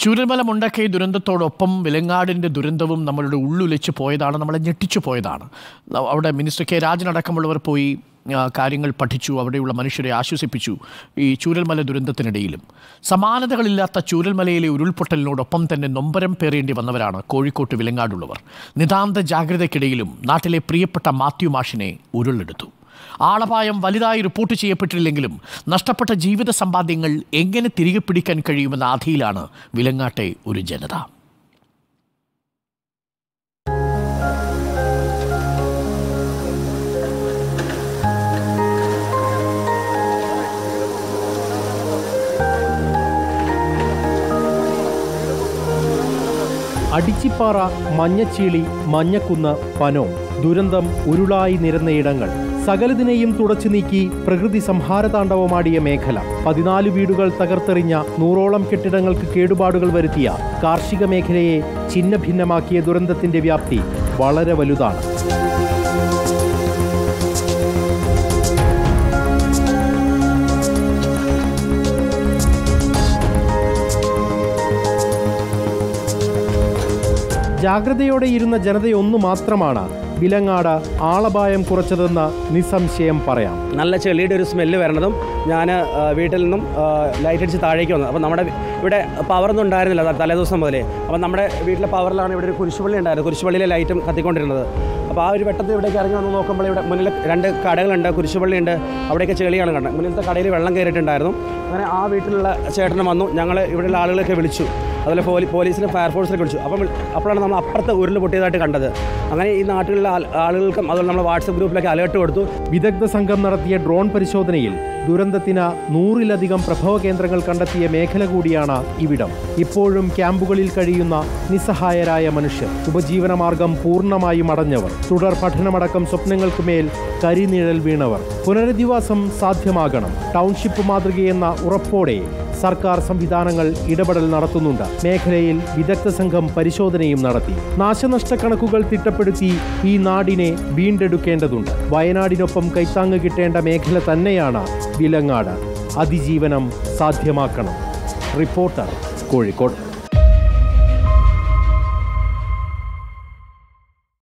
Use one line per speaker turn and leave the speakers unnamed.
ചൂരൽമല മുണ്ടക്കൈ ദുരന്തത്തോടൊപ്പം വിലങ്ങാടിൻ്റെ ദുരന്തവും നമ്മളുടെ ഉള്ളുലച്ച് പോയതാണ് നമ്മളെ ഞെട്ടിച്ചു പോയതാണ് ന- അവിടെ മിനിസ്റ്റർ കെ രാജനടക്കമുള്ളവർ പോയി ആ, കാര്യങ്ങൾ പഠിച്ചു അവിടെയുള്ള മനുഷ്യരെ ആശ്വസിപ്പിച്ചു ഈ ചൂരൽമല ദുരന്തത്തിനിടയിലും സമാനതകളില്ലാത്ത ചൂരൽമലയിലെ ഉരുൾപൊട്ടലിനോടൊപ്പം തന്നെ നൊമ്പരം പേറേണ്ടി വന്നവരാണ് കോഴിക്കോട്ട് വിലങ്ങാടുള്ളവർ നിതാന്ത ജാഗ്രതയ്ക്കിടയിലും നാട്ടിലെ പ്രിയപ്പെട്ട മാത്യു മാഷിനെ ഉരുളെടുത്തു ആളപായം വലുതായി റിപ്പോർട്ട് ചെയ്യപ്പെട്ടില്ലെങ്കിലും നഷ്ടപ്പെട്ട ജീവിത സമ്പാദ്യങ്ങൾ എങ്ങനെ തിരികെ പിടിക്കാൻ കഴിയുമെന്ന ആധിയിലാണ് വിലങ്ങാട്ടെ ഒരു ജനത
അടിച്ചിപ്പാറ മഞ്ഞച്ചീളി മഞ്ഞക്കുന്ന് പനോ ദുരന്തം ഉരുളായി നിരന്നയിടങ്ങൾ സകലതിനെയും തുടച്ചു നീക്കി പ്രകൃതി സംഹാരതാണ്ഡവമാടിയ മേഖല പതിനാല് വീടുകൾ തകർത്തെറിഞ്ഞ നൂറോളം കെട്ടിടങ്ങൾക്ക് കേടുപാടുകൾ വരുത്തിയ കാർഷിക മേഖലയെ ഛിന്ന ഭിന്നമാക്കിയ ദുരന്തത്തിന്റെ വ്യാപ്തി വളരെ വലുതാണ് ജാഗ്രതയോടെ ഇരുന്ന ജനതയൊന്നു മാത്രമാണ് വിലങ്ങാട് ആളപായം കുറച്ചതെന്ന് നിസ്സംശയം പറയാം
നല്ല ചെളിയുടെ ഒരു സ്മെല്ല് വരണതും ഞാൻ വീട്ടിൽ നിന്നും ലൈറ്റ് അടിച്ച് താഴേക്ക് വന്നത് അപ്പോൾ നമ്മുടെ ഇവിടെ പവറൊന്നും ഉണ്ടായിരുന്നില്ല ത- തലേദിവസം മുതലേ അപ്പോൾ നമ്മുടെ വീട്ടിലെ പവറിലാണ് ഇവിടെ ഒരു കുരിശുപള്ളി ഉണ്ടായിരുന്നത് കുരിശുപള്ളിയിലെ ലൈറ്റും കത്തിക്കൊണ്ടിരുന്നത് അപ്പോൾ ആ ഒരു വെട്ടത്തിൽ ഇവിടേക്ക് ഇറങ്ങി വന്ന് നോക്കുമ്പോൾ ഇവിടെ മുന്നിൽ രണ്ട് കടകളുണ്ട് കുരിശുപള്ളിയുണ്ട് അവിടെയൊക്കെ ചെളിയാണ് കണ്ടത് മുന്നിലത്തെ കടയിൽ വെള്ളം കയറിയിട്ടുണ്ടായിരുന്നു അങ്ങനെ ആ വീട്ടിലുള്ള ചേട്ടനും വന്നു ഞങ്ങൾ ഇവിടെയുള്ള ആളുകളൊക്കെ വിളിച്ചു അതുപോലെ പോലീ പോലീസിലും ഫയർഫോഴ്സിനെ വിളിച്ചു അപ്പം വിളി- അപ്പോഴാണ് നമ്മൾ അപ്പുറത്ത് ഉരുൾ പൊട്ടിയതായിട്ട് കണ്ടത് അങ്ങനെ ഈ നാട്ടിലുള്ള ആൾ- ആളുകൾക്കും അതുപോലെ നമ്മൾ വാട്സപ്പ് ഗ്രൂപ്പിലൊക്കെ അലേർട്ട് കൊടുത്തു
വിദഗ്ധ സംഘം നടത്തിയ ഡ്രോൺ പരിശോധനയിൽ ദുരന്തത്തിന് നൂറിലധികം പ്രഭവ കേന്ദ്രങ്ങൾ കണ്ടെത്തിയ മേഖല കൂടിയാണ് ഇവിടം ഇപ്പോഴും ക്യാമ്പുകളിൽ കഴിയുന്ന നിസ്സഹായരായ മനുഷ്യർ ഉപജീവനമാർഗം പൂർണ്ണമായും അടഞ്ഞവർ തുടർ പഠനമടക്കം സ്വപ്നങ്ങൾക്ക് മേൽ കരിനിഴൽ വീണവർ പുനരധിവാസം സാധ്യമാകണം ടൗൺഷിപ്പ് മാതൃകയെന്ന ഉറപ്പോടെ സർക്കാർ സംവിധാനങ്ങൾ ഇടപെടൽ നടത്തുന്നുണ്ട് മേഖലയിൽ വിദഗ്ധ സംഘം പരിശോധനയും നടത്തി നാശനഷ്ട കണക്കുകൾ തിട്ടപ്പെടുത്തി ഈ നാടിനെ വീണ്ടെടുക്കേണ്ടതുണ്ട് വയനാടിനൊപ്പം കൈത്താങ്ങ് കിട്ടേണ്ട മേഖല തന്നെയാണ് വിലങ്ങാട് അതിജീവനം സാധ്യമാക്കണം റിപ്പോർട്ടർ കോഴിക്കോട്